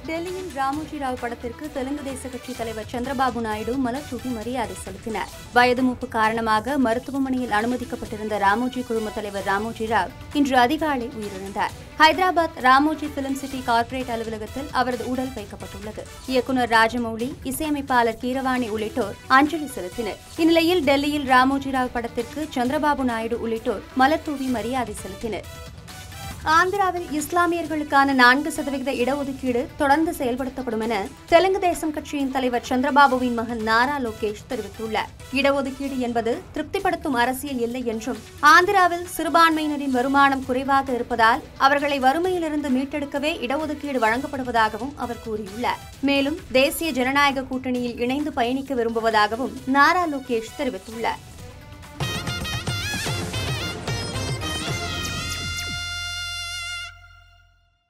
டெல்லியில் ராமோஜி ராவ் படத்திற்கு தெலுங்கு தேச கட்சி தலைவர் சந்திரபாபு நாயுடு மலர் தூவி மரியாதை செலுத்தினார் வயது மூப்பு காரணமாக மருத்துவமனையில் அனுமதிக்கப்பட்டிருந்த ராமோஜி குழும தலைவர் ராமோஜி ராவ் இன்று அதிகாலை உயிரிழந்தார் Hyderabad Ramoji film city corporate அலுவலகத்தில் அவரது உடல் வைக்கப்பட்டுள்ளது இயக்குநர் ராஜமௌலி இசையமைப்பாளர் கீரவாணி உள்ளிட்டோர் அஞ்சலி செலுத்தினர் இந்நிலையில் டெல்லியில் ராமோஜி ராவ் படத்திற்கு சந்திரபாபு நாயுடு உள்ளிட்டோர் மலர் தூவி மரியாதை செலுத்தினர் ஆந்திராவில் இஸ்லாமியர்களுக்கான நான்கு சதவிகித இடஒதுக்கீடு தொடர்ந்து செயல்படுத்தப்படும் என தெலுங்கு தேசம் கட்சியின் தலைவர் சந்திரபாபுவின் மகன் நாரா லோகேஷ் தெரிவித்துள்ளார் இடஒதுக்கீடு என்பது திருப்திப்படுத்தும் அரசியல் இல்லை என்றும் ஆந்திராவில் சிறுபான்மையினரின் வருமானம் குறைவாக இருப்பதால் அவர்களை வறுமையிலிருந்து மீட்டெடுக்கவே இடஒதுக்கீடு வழங்கப்படுவதாகவும் அவர் கூறியுள்ளார் மேலும் தேசிய ஜனநாயக கூட்டணியில் இணைந்து பயணிக்க விரும்புவதாகவும் நாரா லோகேஷ் தெரிவித்துள்ளார்